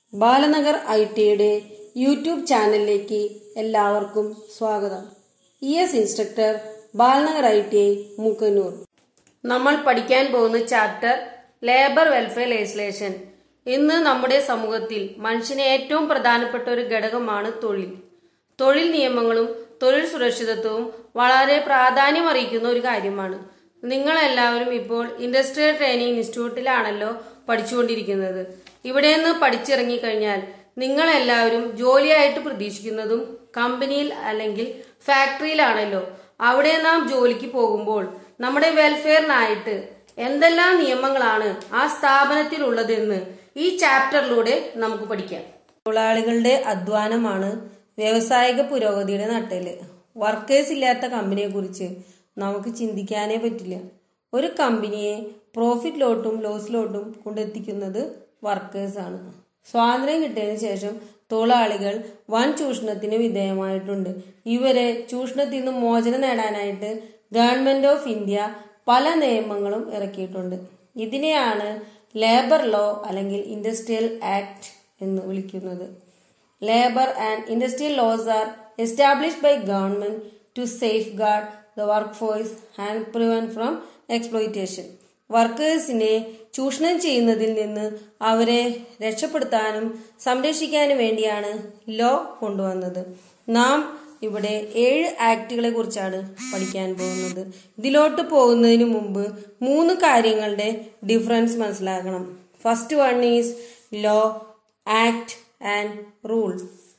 Balanagar I ടിയുടെ YouTube ചാനലിലേക്ക് എല്ലാവർക്കും സ്വാഗതം E S instructor Balanagar I T I Mookkannoor നമ്മൾ പഠിക്കാൻ പോകുന്ന ചാപ്റ്റർ ലേബർ വെൽഫെയർ ലെജിസ്ലേഷൻ ഇന്ന് നമ്മുടെ സമൂഹത്തിൽ മനുഷ്യന് ഏറ്റവും പ്രധാനപ്പെട്ട ഒരു ഘടകമാണ് തൊഴിൽ തൊഴിൽ നിയമങ്ങളും തൊഴിൽ സുരക്ഷിതത്വവും വളരെ പ്രാധാന്യം അറിയിക്കുന്ന ഒരു കാര്യമാണ് നിങ്ങളെല്ലാവരും ഇപ്പോൾ ഇൻഡസ്ട്രിയൽ ട്രെയിനിങ് ഇൻസ്റ്റിറ്റ്യൂട്ടിലാണല്ലോ പഠിച്ചുകൊണ്ടിരിക്കുന്നത് ഇവിടെ നിന്ന് പഠിച്ചിറങ്ങിക്കഴിഞ്ഞാൽ നിങ്ങളെല്ലാവരും ജോലിയായിട്ട് പ്രതീക്ഷിക്കുന്നതും കമ്പനിയിൽ അല്ലെങ്കിൽ ഫാക്ടറിയിലാണല്ലോ അവിടെ നാം ജോലിക്ക് പോകുമ്പോൾ നമ്മുടെ വെൽഫെയറിനായിട്ട് എന്തെല്ലാം നിയമങ്ങളാണ് ആ സ്ഥാപനത്തിലുള്ളതെന്ന് ഈ ചാപ്റ്ററിലൂടെ നമുക്ക് പഠിക്കാം തൊഴിലാളികളുടെ അധ്വാനമാണ് വ്യാവസായിക പുരോഗതിയുടെ നട്ടല് വർക്കേഴ്സ് ഇല്ലാത്ത കമ്പനിയെ കുറിച്ച് നമുക്ക് ചിന്തിക്കാനേ പറ്റില്ല ഒരു കമ്പനിയെ പ്രോഫിറ്റിലോട്ടും ലോസിലോട്ടും കൊണ്ടെത്തിക്കുന്നത് വർക്കേഴ്സ് ആണ് സ്വാതന്ത്ര്യം കിട്ടിയതിനു ശേഷം തൊഴിലാളികൾ വൻ ചൂഷണത്തിന് വിധേയമായിട്ടുണ്ട് ഇവരെ ചൂഷണത്തിൽ നിന്ന് മോചനം നേടാനായിട്ട് ഗവൺമെന്റ് ഓഫ് ഇന്ത്യ പല നിയമങ്ങളും ഇറക്കിയിട്ടുണ്ട് ഇതിനെയാണ് ലേബർ ലോ അല്ലെങ്കിൽ ഇൻഡസ്ട്രിയൽ ആക്ട് എന്ന് വിളിക്കുന്നത് labour and industrial laws are established by government to safeguard the workforce and prevent from exploitation വർക്കേഴ്സിനെ ചൂഷണം ചെയ്യുന്നതിൽ നിന്ന് അവരെ രക്ഷപ്പെടുത്താനും സംരക്ഷിക്കാനും വേണ്ടിയാണ് ലോ കൊണ്ടുവന്നത് നാം ഇവിടെ ഏഴ് ആക്ടുകളെ കുറിച്ചാണ് പഠിക്കാൻ പോകുന്നത് ഇതിലോട്ട് പോകുന്നതിന് മുമ്പ് മൂന്ന് കാര്യങ്ങളുടെ ഡിഫറൻസ് മനസ്സിലാക്കണം first one is law act and rule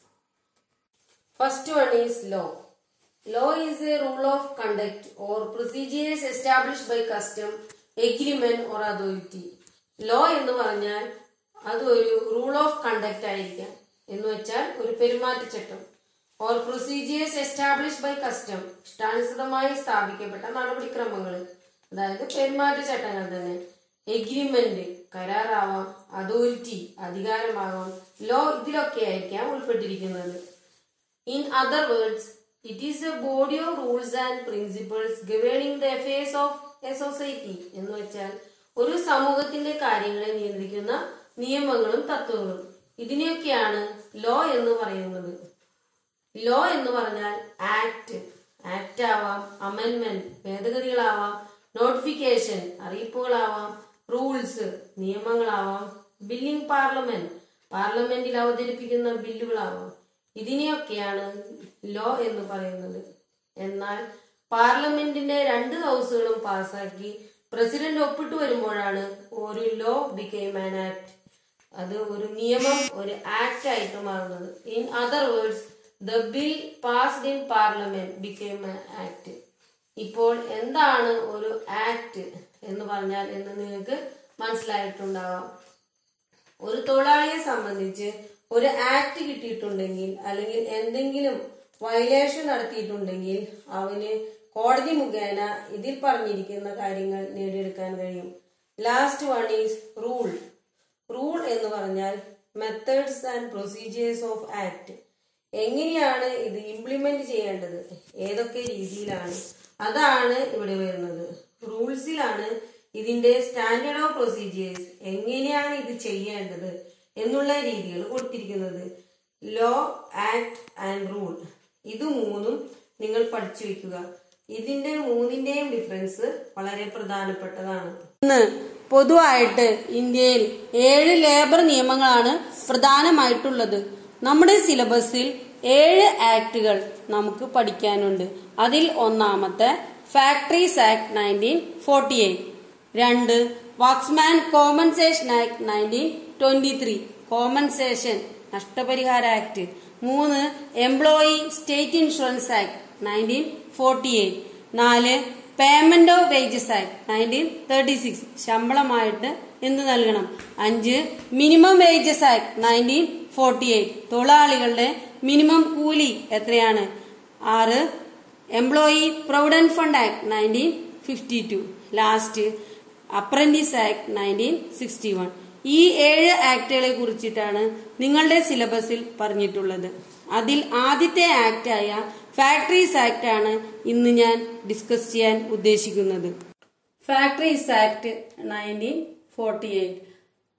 first one is law law is a rule of conduct or procedures establish by custom agreement or authority law എന്ന് പറഞ്ഞാൽ അത് ഒരു റൂൾ ഓഫ് കണ്ടക്ട് ആയിരിക്കാം എന്ന് വെച്ചാൽ ഒരു പെരുമാറ്റച്ചട്ടം or procedures establish by custom ഇഷ്ടാനുസൃതമായി സ്ഥാപിക്കപ്പെട്ട നടപടിക്രമങ്ങൾ അതായത് പെരുമാറ്റച്ചട്ടങ്ങൾ തന്നെ എഗ്രിമെന്റ് കരാറാവാം അതോറിറ്റി അധികാരമാകാം ലോ ഇതിലൊക്കെ ആയിരിക്കാം ഉൾപ്പെട്ടിരിക്കുന്നത് in other words it is a body of rules and principles governing the affairs of a society എന്ന് വെച്ചാൽ ഒരു സമൂഹത്തിന്റെ കാര്യങ്ങളെ നിയന്ത്രിക്കുന്ന നിയമങ്ങളും തത്വങ്ങളും ഇതിനെയൊക്കെയാണ് ലോ എന്ന് പറയുന്നത് ലോ എന്ന് പറഞ്ഞാൽ ആക്ട് ആക്ട് ആവാം അമെന്റ്മെന്റ് ഭേദഗതികളാവാം നോട്ടിഫിക്കേഷൻ അറിയിപ്പുകളാവാം റൂൾസ് നിയമങ്ങളാവാം ബില്ലിംഗ് പാർലമെന്റ് പാർലമെന്റിൽ അവതരിപ്പിക്കുന്ന ബില്ലുകളാവാം ഇതിനെയൊക്കെയാണ് ലോ എന്ന് പറയുന്നത് എന്നാൽ പാർലമെന്റിന്റെ രണ്ട് ഹൗസുകളും പാസാക്കി പ്രസിഡന്റ് ഒപ്പിട്ട് വരുമ്പോഴാണ് ഒരു ലോ ബിക്കെയിം ആൻ ആക്ട് അത് ഒരു നിയമം ഒരു ആക്ട് ആയിട്ട് മാറുന്നത് in other words the bill passed in parliament became act ഇപ്പോൾ എന്താണ് ഒരു ആക്ട് എന്ന് പറഞ്ഞാൽ എന്ന് നിങ്ങൾക്ക് മനസ്സിലായിട്ടുണ്ടാവാം ഒരു തൊഴിലാളിയെ സംബന്ധിച്ച് ഒരു ആക്ട് കിട്ടിയിട്ടുണ്ടെങ്കിൽ അല്ലെങ്കിൽ എന്തെങ്കിലും വയലേഷൻ നടത്തിയിട്ടുണ്ടെങ്കിൽ അവന് കോടതി മുഖേന ഇതിൽ പറഞ്ഞിരിക്കുന്ന കാര്യങ്ങൾ നേടിയെടുക്കാൻ കഴിയും last one is rule rule എന്ന് പറഞ്ഞാൽ methods and procedures of act എങ്ങനെയാണ് ഇത് ഇംപ്ലിമെന്റ് ചെയ്യേണ്ടത് ഏതൊക്കെ രീതിയിലാണ് അതാണ് ഇവിടെ വരുന്നത് റൂൾസിലാണ് ഇതിന്റെ സ്റ്റാൻഡേർഡ് ഓഫ് പ്രൊസീജിയേഴ്സ് എങ്ങനെയാണ് ഇത് ചെയ്യേണ്ടത് എന്നുള്ള രീതികൾ കൊടുത്തിരിക്കുന്നത് ലോ ആക്ട് ആൻഡ് റൂൾ ഇത് മൂന്നും നിങ്ങൾ പഠിച്ചു വെക്കുക ഇതിന്റെ മൂന്നിന്റെയും ഡിഫറൻസ് വളരെ പ്രധാനപ്പെട്ടതാണ് ഇന്ന് പൊതുവായിട്ട് ഇന്ത്യയിൽ ഏഴ് ലേബർ നിയമങ്ങളാണ് പ്രധാനമായിട്ടുള്ളത് നമ്മുടെ സിലബസിൽ ഏഴ് ആക്ടുകൾ നമുക്ക് പഠിക്കാനുണ്ട് അതിൽ ഒന്നാമത്തെ factories act nineteen forty eight രണ്ട് വാക്സ്മാൻ compensation act nineteen twenty three compensation നഷ്ടപരിഹാര ആക്ട് മൂന്ന് employee state insurance act nineteen forty eight നാല് payment of wages act nineteen thirty six ശമ്പളമായിട്ട് എന്ത് നൽകണം അഞ്ച് minimum wages act nineteen forty eight തൊഴിലാളികളുടെ മിനിമം കൂലി എത്രയാണ് ആറ് employee provident fund act nineteen fifty two last apprentice act nineteen sixty one ഈ ഏഴ് ആക്ടുകളെ കുറിച്ചിട്ടാണ് നിങ്ങളുടെ സിലബസിൽ പറഞ്ഞിട്ടുള്ളത് അതിൽ ആദ്യത്തെ ആക്ട് ആയ ഫാക്ടറീസ് ആക്ട് ആണ് ഇന്ന് ഞാൻ ഡിസ്കസ് ചെയ്യാൻ ഉദ്ദേശിക്കുന്നത് factories act nineteen forty eight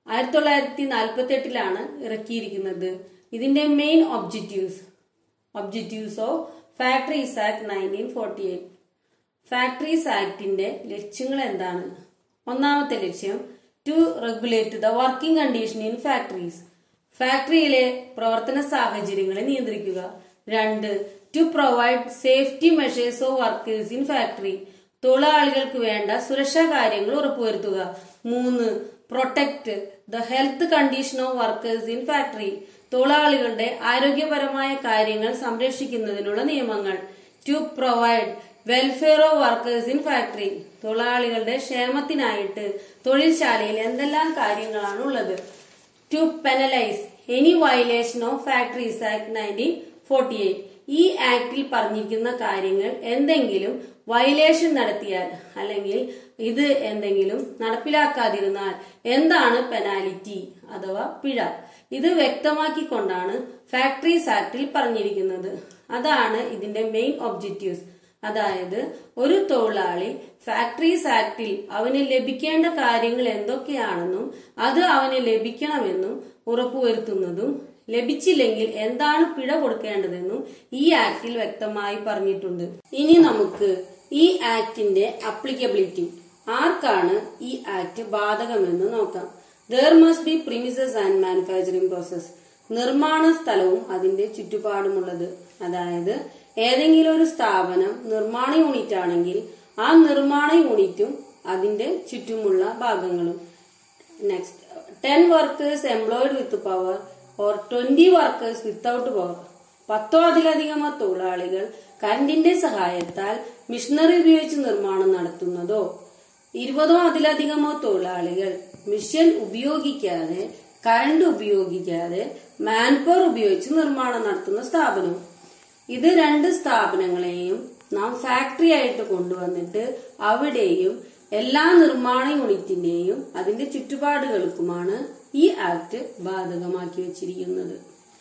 ആയിരത്തി തൊള്ളായിരത്തി നാൽപ്പത്തി എട്ടിലാണ് ഇറക്കിയിരിക്കുന്നത് ഇതിന്റെ main objectives objectives of factories act nineteen forty eight factories ആക്ടിന്റെ ലക്ഷ്യങ്ങൾ എന്താണ് ഒന്നാമത്തെ ലക്ഷ്യം to regulate the working condition in factories ഫാക്ടറിയിലെ പ്രവർത്തന സാഹചര്യങ്ങളെ നിയന്ത്രിക്കുക രണ്ട് to provide safety measures of workers in factory തൊഴിലാളികൾക്ക് വേണ്ട സുരക്ഷാ കാര്യങ്ങൾ ഉറപ്പുവരുത്തുക മൂന്ന് protect the health condition of workers in factory തൊഴിലാളികളുടെ ആരോഗ്യപരമായ കാര്യങ്ങൾ സംരക്ഷിക്കുന്നതിനുള്ള നിയമങ്ങൾ to provide welfare of workers in factory തൊഴിലാളികളുടെ ക്ഷേമത്തിനായിട്ട് തൊഴിൽശാലയിൽ എന്തെല്ലാം കാര്യങ്ങളാണ് ഉള്ളത് to penalise any violation of factories act nineteen forty eight ഈ ആക്ടിൽ പറഞ്ഞിരിക്കുന്ന കാര്യങ്ങൾ എന്തെങ്കിലും വയലേഷൻ നടത്തിയാൽ അല്ലെങ്കിൽ ഇത് എന്തെങ്കിലും നടപ്പിലാക്കാതിരുന്നാൽ എന്താണ് പെനാലിറ്റി അഥവാ പിഴ ഇത് വ്യക്തമാക്കിക്കൊണ്ടാണ് ഫാക്ടറീസ് ആക്ടിൽ പറഞ്ഞിരിക്കുന്നത് അതാണ് ഇതിന്റെ മെയിൻ ഒബ്ജക്റ്റീവ്സ് അതായത് ഒരു തൊഴിലാളി ഫാക്ടറീസ് ആക്ടിൽ അവന് ലഭിക്കേണ്ട കാര്യങ്ങൾ എന്തൊക്കെയാണെന്നും അത് അവന് ലഭിക്കണമെന്നും ഉറപ്പുവരുത്തുന്നതും ലഭിച്ചില്ലെങ്കിൽ എന്താണ് പിഴ കൊടുക്കേണ്ടതെന്നും ഈ ആക്ടിൽ വ്യക്തമായി പറഞ്ഞിട്ടുണ്ട് ഇനി നമുക്ക് ഈ ആക്ടിന്റെ അപ്ലിക്കബിലിറ്റി ആർക്കാണ് ഈ ആക്ട് ബാധകമെന്ന് നോക്കാം there must be premises and manufacturing process നിർമ്മാണ സ്ഥലവും അതിന്റെ ചുറ്റുപാടുമുള്ളത് അതായത് ഏതെങ്കിലും ഒരു സ്ഥാപനം നിർമ്മാണ യൂണിറ്റ് ആണെങ്കിൽ ആ നിർമ്മാണ യൂണിറ്റും അതിന്റെ ചുറ്റുമുള്ള ഭാഗങ്ങളും next ten workers employed with power or twenty workers without power പത്തോ അതിലധികമോ തൊഴിലാളികൾ കറന്റിന്റെ സഹായത്താൽ മിഷനറി ഉപയോഗിച്ച് നിർമ്മാണം നടത്തുന്നതോ ഇരുപതോ അതിലധികമോ തൊഴിലാളികൾ മിഷൻ ഉപയോഗിക്കാതെ കറണ്ട് ഉപയോഗിക്കാതെ മാൻപവർ ഉപയോഗിച്ച് നിർമ്മാണം നടത്തുന്ന സ്ഥാപനവും ഇത് രണ്ട് സ്ഥാപനങ്ങളെയും നാം ഫാക്ടറി ആയിട്ട് കൊണ്ടുവന്നിട്ട് അവിടെയും എല്ലാ നിർമ്മാണ യൂണിറ്റിന്റെയും അതിന്റെ ചുറ്റുപാടുകൾക്കുമാണ് ഈ ആക്ട് ബാധകമാക്കി വെച്ചിരിക്കുന്നത്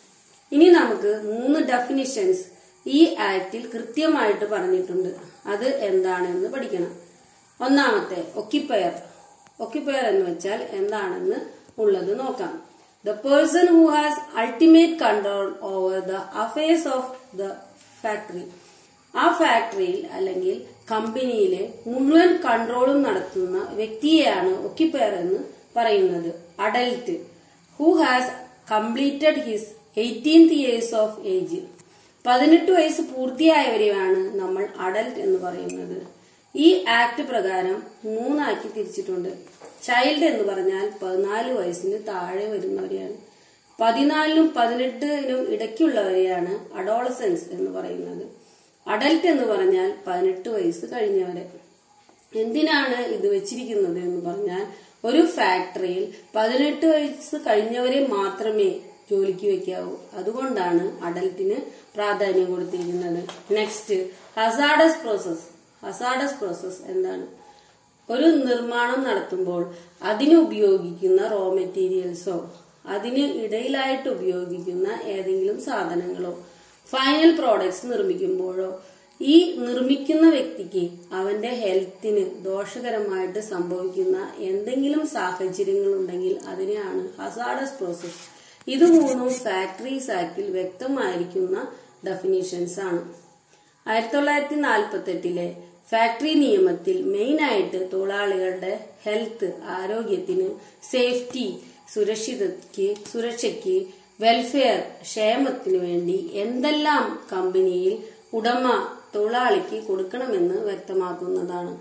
ഇനി നമുക്ക് മൂന്ന് ഡെഫിനിഷൻസ് ഈ ആക്ടിൽ കൃത്യമായിട്ട് പറഞ്ഞിട്ടുണ്ട് അത് എന്താണെന്ന് പഠിക്കണം ഒന്നാമത്തെ ഒക്കിപ്പയർ ഒക്കിപ്പയർ എന്ന് വെച്ചാൽ എന്താണെന്ന് ഉള്ളത് നോക്കാം the person who has ultimate control over the affairs of the factory ആ ഫാക്ടറിയിൽ അല്ലെങ്കിൽ കമ്പനിയിലെ മുഴുവൻ കൺട്രോളും നടത്തുന്ന വ്യക്തിയെയാണ് ഒക്കിപ്പയർ എന്ന് പറയുന്നത് adult who has completed his eighteenth years of age പതിനെട്ട് വയസ്സ് പൂർത്തിയായവരെയാണ് നമ്മൾ അഡൽട്ട് എന്ന് പറയുന്നത് ഈ ആക്ട് പ്രകാരം മൂന്നാക്കി തിരിച്ചിട്ടുണ്ട് ചൈൽഡ് എന്ന് പറഞ്ഞാൽ പതിനാല് വയസ്സിന് താഴെ വരുന്നവരെയാണ് പതിനാലിനും പതിനെട്ടിനും ഇടയ്ക്കുള്ളവരെയാണ് അഡോളസൻസ് എന്ന് പറയുന്നത് അഡൽട്ട് എന്ന് പറഞ്ഞാൽ പതിനെട്ട് വയസ്സ് കഴിഞ്ഞവരെ എന്തിനാണ് ഇത് വെച്ചിരിക്കുന്നത് എന്ന് പറഞ്ഞാൽ ഒരു ഫാക്ടറിയിൽ പതിനെട്ട് വയസ്സ് കഴിഞ്ഞവരെ മാത്രമേ ജോലിക്ക് വെക്കാവൂ അതുകൊണ്ടാണ് അഡൽട്ടിന് പ്രാധാന്യം കൊടുത്തിരിക്കുന്നത് next hazardous process hazardous process എന്താണ് ഒരു നിർമ്മാണം നടത്തുമ്പോൾ അതിന് ഉപയോഗിക്കുന്ന റോ മെറ്റീരിയൽസോ അതിന് ഇടയിലായിട്ട് ഉപയോഗിക്കുന്ന ഏതെങ്കിലും സാധനങ്ങളോ ഫൈനൽ പ്രോഡക്ട്സ് നിർമ്മിക്കുമ്പോഴോ ഈ നിർമ്മിക്കുന്ന വ്യക്തിക്ക് അവന്റെ ഹെൽത്തിന് ദോഷകരമായിട്ട് സംഭവിക്കുന്ന എന്തെങ്കിലും സാഹചര്യങ്ങൾ ഉണ്ടെങ്കിൽ അതിനെയാണ് ഹസാഡസ് പ്രോസസ് ഇത് മൂന്നും ഫാക്ടറീസ് ആക്ടിൽ വ്യക്തമായിരിക്കുന്ന ഡെഫിനിഷൻസ് ആണ് ആയിരത്തി തൊള്ളായിരത്തി നാൽപ്പത്തി എട്ടിലെ ഫാക്ടറി നിയമത്തിൽ മെയിനായിട്ട് തൊഴിലാളികളുടെ ഹെൽത്ത് ആരോഗ്യത്തിന് സേഫ്റ്റി സുരക്ഷിതയ്ക്ക് സുരക്ഷയ്ക്ക് വെൽഫെയർ ക്ഷേമത്തിന് വേണ്ടി എന്തെല്ലാം കമ്പനിയിൽ ഉടമ തൊഴിലാളിക്ക് കൊടുക്കണമെന്ന് വ്യക്തമാക്കുന്നതാണ്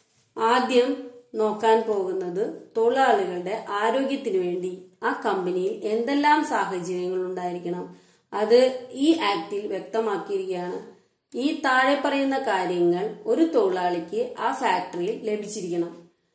ആദ്യം നോക്കാൻ പോകുന്നത് തൊഴിലാളികളുടെ ആരോഗ്യത്തിന് വേണ്ടി ആ കമ്പനിയിൽ എന്തെല്ലാം സാഹചര്യങ്ങൾ ഉണ്ടായിരിക്കണം അത് ഈ ആക്ടിൽ വ്യക്തമാക്കിയിരിക്കുകയാണ് ഈ താഴെ പറയുന്ന കാര്യങ്ങൾ ഒരു തൊഴിലാളിക്ക് ആ ഫാക്ടറിയിൽ ലഭിച്ചിരിക്കണം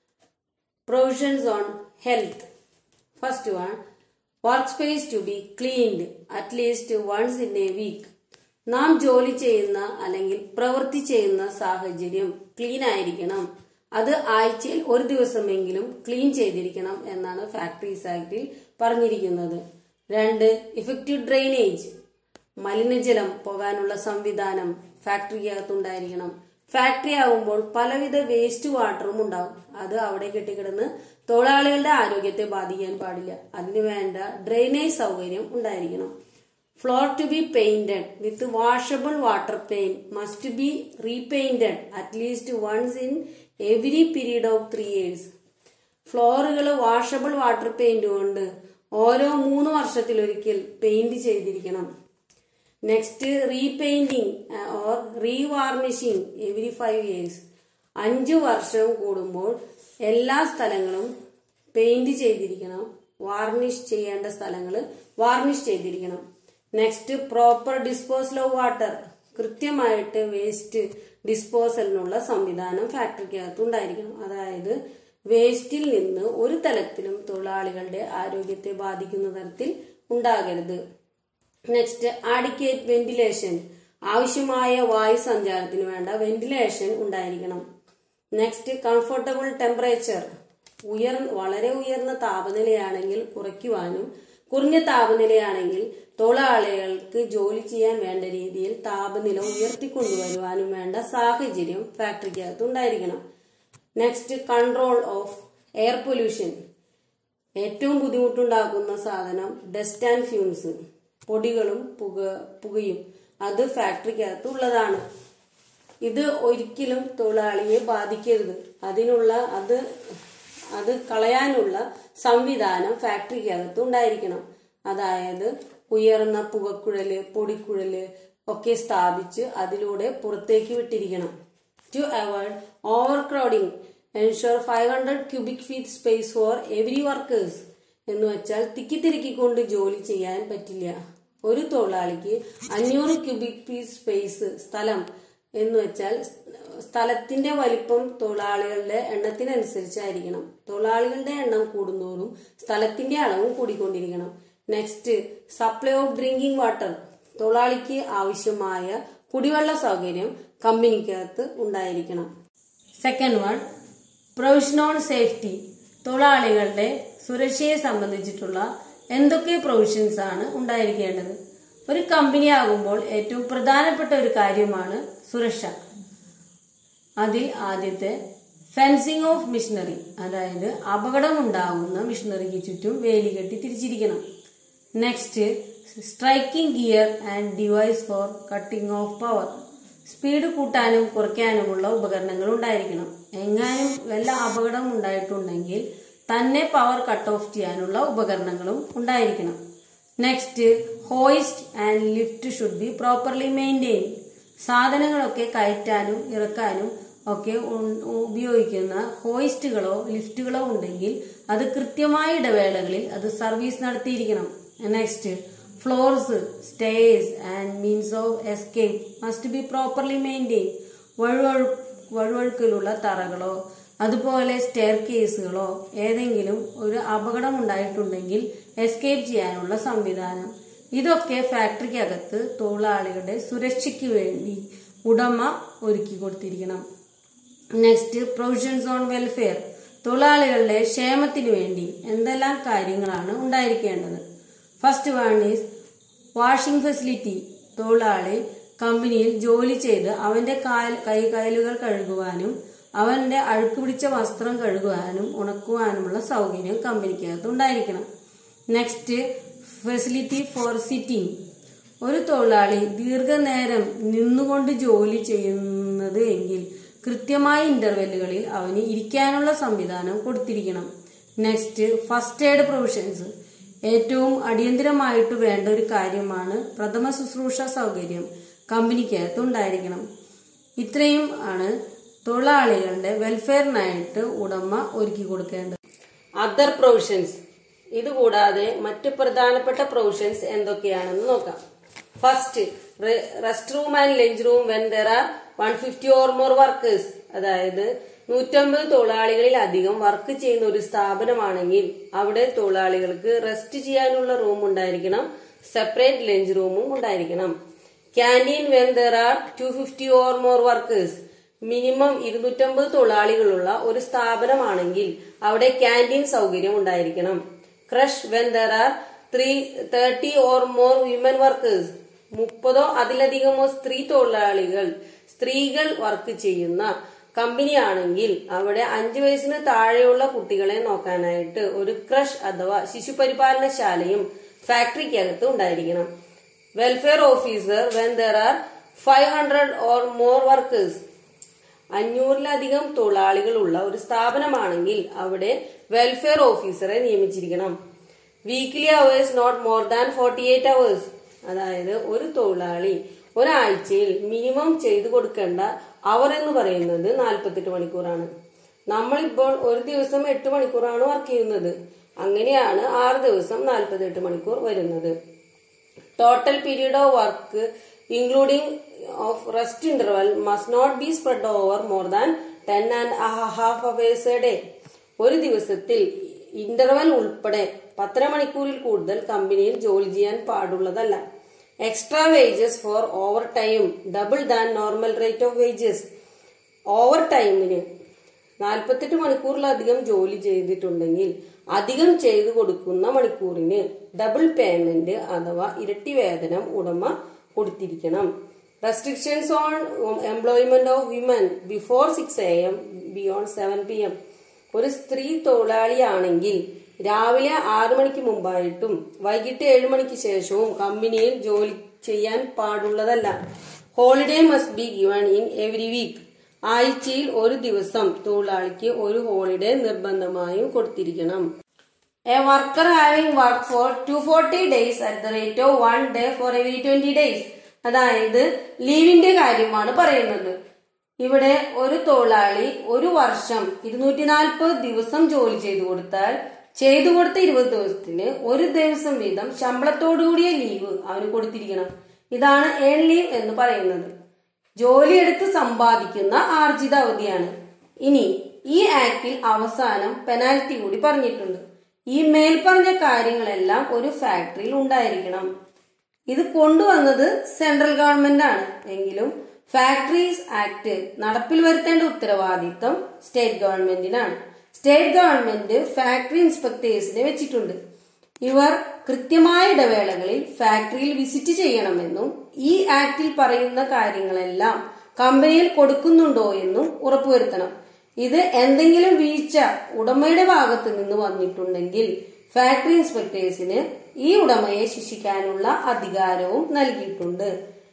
provisions on health first one work space to be cleaned at least once in a week നാം ജോലി ചെയ്യുന്ന അല്ലെങ്കിൽ പ്രവൃത്തി ചെയ്യുന്ന സാഹചര്യം ക്ലീൻ ആയിരിക്കണം അത് ആഴ്ചയിൽ ഒരു ദിവസമെങ്കിലും ക്ലീൻ ചെയ്തിരിക്കണം എന്നാണ് ഫാക്ടറീസ് ആക്ടിൽ പറഞ്ഞിരിക്കുന്നത് രണ്ട് ഇഫക്റ്റീവ് ഡ്രെയിനേജ് മലിനജലം പോകാനുള്ള സംവിധാനം ഫാക്ടറിക്കകത്തുണ്ടായിരിക്കണം ഫാക്ടറി ആകുമ്പോൾ പലവിധ വേസ്റ്റ് വാട്ടറും ഉണ്ടാവും അത് അവിടെ കെട്ടിക്കിടന്ന് തൊഴിലാളികളുടെ ആരോഗ്യത്തെ ബാധിക്കാൻ പാടില്ല അതിനു വേണ്ട ഡ്രെയിനേജ് സൗകര്യം ഉണ്ടായിരിക്കണം floor to be painted with washable water paint must be repainted at least once in every period of three years ഫ്ലോറുകൾ വാഷബിൾ വാട്ടർ പെയിന്റ് കൊണ്ട് ഓരോ മൂന്ന് വർഷത്തിലൊരിക്കൽ പെയിന്റ് ചെയ്തിരിക്കണം next repainting or revarnishing every five years അഞ്ചു വർഷം കൂടുമ്പോൾ എല്ലാ സ്ഥലങ്ങളും പെയിന്റ് ചെയ്തിരിക്കണം വാർണിഷ് ചെയ്യേണ്ട സ്ഥലങ്ങൾ വാർണിഷ് ചെയ്തിരിക്കണം next proper disposal of water കൃത്യമായിട്ട് വേസ്റ്റ് ഡിസ്പോസലിനുള്ള സംവിധാനം ഫാക്ടറിക്കകത്ത് ഉണ്ടായിരിക്കണം അതായത് വേസ്റ്റിൽ നിന്ന് ഒരു തലത്തിലും തൊഴിലാളികളുടെ ആരോഗ്യത്തെ ബാധിക്കുന്ന തരത്തിൽ ഉണ്ടാകരുത് നെക്സ്റ്റ് ആഡിക്കേറ്റ് വെന്റിലേഷൻ ആവശ്യമായ വായു സഞ്ചാരത്തിന് വേണ്ട വെന്റിലേഷൻ ഉണ്ടായിരിക്കണം നെക്സ്റ്റ് കംഫർട്ടബിൾ ടെമ്പറേച്ചർ ഉയർ വളരെ ഉയർന്ന താപനിലയാണെങ്കിൽ കുറയ്ക്കുവാനും കുറഞ്ഞ താപനിലയാണെങ്കിൽ തൊഴിലാളികൾക്ക് ജോലി ചെയ്യാൻ വേണ്ട രീതിയിൽ താപനില ഉയർത്തിക്കൊണ്ടുവരുവാനും വേണ്ട സാഹചര്യം ഫാക്ടറിക്കകത്ത് ഉണ്ടായിരിക്കണം next control of air pollution ഏറ്റവും ബുദ്ധിമുട്ടുണ്ടാക്കുന്ന സാധനം ഡസ്റ്റ് ആൻഡ് ഫ്യൂംസ് പൊടികളും പുക പുകയും അത് ഫാക്ടറിക്കകത്ത് ഉള്ളതാണ് ഇത് ഒരിക്കലും തൊഴിലാളിയെ ബാധിക്കരുത് അതിനുള്ള അത് അത് കളയാനുള്ള സംവിധാനം ഫാക്ടറിക്കകത്ത് ഉണ്ടായിരിക്കണം അതായത് ഉയർന്ന പുകക്കുഴല് പൊടിക്കുഴല് ഒക്കെ സ്ഥാപിച്ച് അതിലൂടെ പുറത്തേക്ക് വിട്ടിരിക്കണം to avoid over crowding ensure five hundred cubic feet space for every workers എന്ന് വെച്ചാൽ തിക്കിത്തിരക്കിക്കൊണ്ട് ജോലി ചെയ്യാൻ പറ്റില്ല ഒരു തൊഴിലാളിക്ക് അഞ്ഞൂറ് ക്യൂബിക് ഫീറ്റ് സ്പേസ് സ്ഥലം എന്ന് വെച്ചാൽ സ്ഥലത്തിന്റെ വലിപ്പം തൊഴിലാളികളുടെ എണ്ണത്തിനനുസരിച്ചായിരിക്കണം തൊഴിലാളികളുടെ എണ്ണം കൂടുന്തോറും സ്ഥലത്തിന്റെ അളവും കൂടിക്കൊണ്ടിരിക്കണം next supply of drinking water തൊഴിലാളിക്ക് ആവശ്യമായ കുടിവെള്ള സൗകര്യം കമ്പനിക്കകത്ത് ഉണ്ടായിരിക്കണം second one provision on safety തൊഴിലാളികളുടെ സുരക്ഷയെ സംബന്ധിച്ചിട്ടുള്ള എന്തൊക്കെ പ്രൊവിഷൻസ് ആണ് ഉണ്ടായിരിക്കേണ്ടത് ഒരു കമ്പനി ആകുമ്പോൾ ഏറ്റവും പ്രധാനപ്പെട്ട ഒരു കാര്യമാണ് സുരക്ഷ അതിൽ ആദ്യത്തെ ഫെൻസിങ് ഓഫ് മിഷനറി അതായത് അപകടമുണ്ടാകുന്ന മിഷനറിക്ക് ചുറ്റും വേലി കെട്ടി തിരിച്ചിരിക്കണം next striking gear and device for cutting of power speed കൂട്ടാനും കുറയ്ക്കാനുമുള്ള ഉപകരണങ്ങൾ ഉണ്ടായിരിക്കണം എങ്ങാനും വല്ല അപകടം ഉണ്ടായിട്ടുണ്ടെങ്കിൽ തന്നെ പവർ കട്ട് ഓഫ് ചെയ്യാനുള്ള ഉപകരണങ്ങളും ഉണ്ടായിരിക്കണം next hoist and lift should be properly maintain സാധനങ്ങളൊക്കെ കയറ്റാനും ഇറക്കാനും ഒക്കെ ഉ- ഉപയോഗിക്കുന്ന ഹോയിസ്റ്റുകളോ ലിഫ്റ്റുകളോ ഉണ്ടെങ്കിൽ അത് കൃത്യമായ ഇടവേളകളിൽ അത് സർവീസ് നടത്തിയിരിക്കണം next floors stairs and means of escape must be properly maintain വഴുവഴു വഴുവഴുക്കലുള്ള തറകളോ അതുപോലെ സ്റ്റെയർ കേസുകളോ ഏതെങ്കിലും ഒരു അപകടം ഉണ്ടായിട്ടുണ്ടെങ്കിൽ എസ്കേപ്പ് ചെയ്യാനുള്ള സംവിധാനം ഇതൊക്കെ ഫാക്ടറിക്കകത്ത് തൊഴിലാളികളുടെ സുരക്ഷയ്ക്ക് വേണ്ടി ഉടമ ഒരുക്കി കൊടുത്തിരിക്കണം നെക്സ്റ്റ് പ്രൊവിഷൻസ് ഓൺ വെൽഫെയർ തൊഴിലാളികളുടെ ക്ഷേമത്തിന് വേണ്ടി എന്തെല്ലാം കാര്യങ്ങളാണ് ഉണ്ടായിരിക്കേണ്ടത് first one is washing facility തൊഴിലാളി കമ്പനിയിൽ ജോലി ചെയ്ത് അവന്റെ കാൽ കൈകാലുകൾ കഴുകുവാനും അവന്റെ അഴുക്ക് പിടിച്ച വസ്ത്രം കഴുകുവാനും ഉണക്കുവാനുമുള്ള സൗകര്യം കമ്പനിക്കകത്ത് ഉണ്ടായിരിക്കണം നെക്സ്റ്റ് ഫെസിലിറ്റി ഫോർ സിറ്റിംഗ് ഒരു തൊഴിലാളി ദീർഘനേരം നിന്നുകൊണ്ട് ജോലി ചെയ്യുന്നത് എങ്കിൽ കൃത്യമായ ഇന്റർവെല്ലുകളിൽ അവന് ഇരിക്കാനുള്ള സംവിധാനം കൊടുത്തിരിക്കണം നെക്സ്റ്റ് ഫസ്റ്റ് എയ്ഡ് പ്രൊവിഷൻസ് ഏറ്റവും അടിയന്തരമായിട്ട് വേണ്ട ഒരു കാര്യമാണ് പ്രഥമ ശുശ്രൂഷ സൗകര്യം കമ്പനിക്കകത്ത് ഉണ്ടായിരിക്കണം ഇത്രയും ആണ് തൊഴിലാളികളുടെ വെൽഫെയറിനായിട്ട് ഉടമ ഒരുക്കി കൊടുക്കേണ്ടത് അതർ പ്രൊവിഷൻസ് ഇതുകൂടാതെ മറ്റു പ്രധാനപ്പെട്ട പ്രൊവിഷൻസ് എന്തൊക്കെയാണെന്ന് നോക്കാം first rest room and lunch room when there are one fifty or more workers അതായത് നൂറ്റമ്പത് തൊഴിലാളികളിൽ അധികം വർക്ക് ചെയ്യുന്ന ഒരു സ്ഥാപനമാണെങ്കിൽ അവിടെ തൊഴിലാളികൾക്ക് റെസ്റ്റ് ചെയ്യാനുള്ള റൂം ഉണ്ടായിരിക്കണം സെപ്പറേറ്റ് ലഞ്ച് റൂമും ഉണ്ടായിരിക്കണം canteen when there are two fifty or more workers minimum ഇരുന്നൂറ്റമ്പത് തൊഴിലാളികളുള്ള ഒരു സ്ഥാപനമാണെങ്കിൽ അവിടെ ക്യാൻറ്റീൻ സൗകര്യം ഉണ്ടായിരിക്കണം creche when there are three thirty or more women workers മുപ്പതോ അതിലധികമോ സ്ത്രീ തൊഴിലാളികൾ സ്ത്രീകൾ വർക്ക് ചെയ്യുന്ന കമ്പനിയാണെങ്കിൽ അവിടെ അഞ്ചു വയസ്സിന് താഴെയുള്ള കുട്ടികളെ നോക്കാനായിട്ട് ഒരു ക്രഷ് അഥവാ ശിശുപരിപാലനശാലയും ഫാക്ടറിക്കകത്ത് ഉണ്ടായിരിക്കണം welfare officer when there are five hundred or more workers അഞ്ഞൂറിലധികം തൊഴിലാളികളുള്ള ഒരു സ്ഥാപനമാണെങ്കിൽ അവിടെ വെൽഫെയർ ഓഫീസറെ നിയമിച്ചിരിക്കണം weekly hours not more than forty eight hours അതായത് ഒരു തൊഴിലാളി ഒരാഴ്ചയിൽ മിനിമം ചെയ്തു കൊടുക്കേണ്ട അവർ എന്ന് പറയുന്നത് നാൽപ്പത്തെട്ട് മണിക്കൂറാണ് നമ്മളിപ്പോൾ ഒരു ദിവസം എട്ട് മണിക്കൂറാണ് വർക്ക് ചെയ്യുന്നത് അങ്ങനെയാണ് ആറ് ദിവസം നാൽപ്പത്തെട്ട് മണിക്കൂർ വരുന്നത് total period of work including of rest interval must not be spread over more than ten and half hours a day ഒരു ദിവസത്തിൽ ഇന്റർവൽ ഉൾപ്പെടെ പത്തര മണിക്കൂറിൽ കൂടുതൽ കമ്പനിയിൽ ജോലി ചെയ്യാൻ പാടുള്ളതല്ല extra wages for overtime double than normal rate of wages ഓവർ ടൈമിന് നാൽപ്പത്തെട്ട് മണിക്കൂറിലധികം ജോലി ചെയ്തിട്ടുണ്ടെങ്കിൽ അധികം ചെയ്തു കൊടുക്കുന്ന മണിക്കൂറിന് ഡബിൾ പേയ്മെന്റ് അഥവാ ഇരട്ടി വേതനം ഉടമ കൊടുത്തിരിക്കണം restrictions on employment of women before six A M beyond seven P M ഒരു സ്ത്രീ തൊഴിലാളിയാണെങ്കിൽ രാവിലെ ആറു മണിക്ക് മുമ്പായിട്ടും വൈകിട്ട് ഏഴു മണിക്ക് ശേഷവും കമ്പനിയിൽ ജോലി ചെയ്യാൻ പാടുള്ളതല്ല holiday must be given in every week ആഴ്ചയിൽ ഒരു ദിവസം തൊഴിലാളിക്ക് ഒരു ഹോളിഡേ നിർബന്ധമായും കൊടുത്തിരിക്കണം a worker having work for two forty days at the rate of one day for every twenty days അതായത് ലീവിന്റെ കാര്യമാണ് പറയുന്നത് ഇവിടെ ഒരു തൊഴിലാളി ഒരു വർഷം ഇരുന്നൂറ്റി നാൽപ്പത് ദിവസം ജോലി ചെയ്തു കൊടുത്താൽ ചെയ്തു കൊടുത്ത ഇരുപത് ദിവസത്തിന് ഒരു ദിവസം വീതം ശമ്പളത്തോടുകൂടിയ ലീവ് അവന് കൊടുത്തിരിക്കണം ഇതാണ് ഏൺ ലീവ് എന്ന് പറയുന്നത് ജോലിയെടുത്ത് സമ്പാദിക്കുന്ന ആർജിത അവധിയാണ് ഇനി ഈ ആക്ടിൽ അവസാനം പെനാൽറ്റി കൂടി പറഞ്ഞിട്ടുണ്ട് ഈ മേൽപ്പറഞ്ഞ കാര്യങ്ങളെല്ലാം ഒരു ഫാക്ടറിയിൽ ഉണ്ടായിരിക്കണം ഇത് കൊണ്ടുവന്നത് സെൻട്രൽ ഗവൺമെന്റ് ആണ് എങ്കിലും ഫാക്ടറീസ് ആക്ട് നടപ്പിൽ വരുത്തേണ്ട ഉത്തരവാദിത്തം സ്റ്റേറ്റ് ഗവൺമെന്റിനാണ് സ്റ്റേറ്റ് ഗവൺമെന്റ് ഫാക്ടറി ഇൻസ്പെക്ടേഴ്സിനെ വെച്ചിട്ടുണ്ട് ഇവർ കൃത്യമായ ഇടവേളകളിൽ ഫാക്ടറിയിൽ വിസിറ്റ് ചെയ്യണമെന്നും ഈ ആക്ടിൽ പറയുന്ന കാര്യങ്ങളെല്ലാം കമ്പനിയിൽ കൊടുക്കുന്നുണ്ടോ എന്നും ഉറപ്പുവരുത്തണം ഇത് എന്തെങ്കിലും വീഴ്ച ഉടമയുടെ ഭാഗത്ത് നിന്ന് വന്നിട്ടുണ്ടെങ്കിൽ ഫാക്ടറി ഇൻസ്പെക്ടേഴ്സിന് ഈ ഉടമയെ ശിക്ഷിക്കാനുള്ള അധികാരവും നൽകിയിട്ടുണ്ട്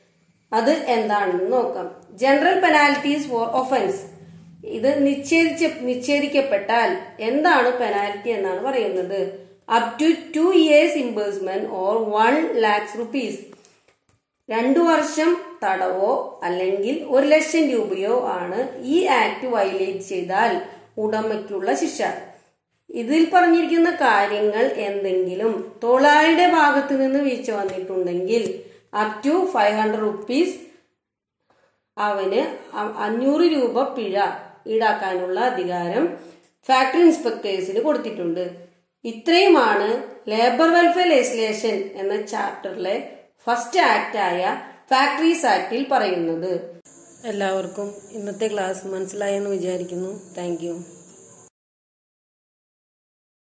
അത് എന്താണെന്ന് നോക്കാം ജനറൽ പെനാൽറ്റീസ് ഫോർ ഒഫൻസ് ഇത് നിഷേധിച്ച നിഷേധിക്കപ്പെട്ടാൽ എന്താണ് പെനാൽറ്റി എന്നാണ് പറയുന്നത് up to two years imprisonment or one lakhs rupees രണ്ടു വർഷം തടവോ അല്ലെങ്കിൽ ഒരു ലക്ഷം രൂപയോ ആണ് ഈ ആക്ട് വയലേറ്റ് ചെയ്താൽ ഉടമയ്ക്കുള്ള ശിക്ഷ ഇതിൽ പറഞ്ഞിരിക്കുന്ന കാര്യങ്ങൾ എന്തെങ്കിലും തൊഴിലാളിയുടെ ഭാഗത്ത് നിന്ന് വീഴ്ച വന്നിട്ടുണ്ടെങ്കിൽ up to five hundred rupees അവന് അ- അഞ്ഞൂറ് രൂപ പിഴ ഈടാക്കാനുള്ള അധികാരം ഫാക്ടറി ഇൻസ്പെക്ടേഴ്സിന് കൊടുത്തിട്ടുണ്ട് ഇത്രയുമാണ് ലേബർ വെൽഫെയർ ലെജിസ്ലേഷൻ എന്ന ചാപ്റ്ററിലെ ഫസ്റ്റ് ആക്ട് ആയ ഫാക്ടറീസ് ആക്ടിൽ പറയുന്നത് എല്ലാവർക്കും ഇന്നത്തെ ക്ലാസ് മനസ്സിലായെന്ന് വിചാരിക്കുന്നു താങ്ക് യു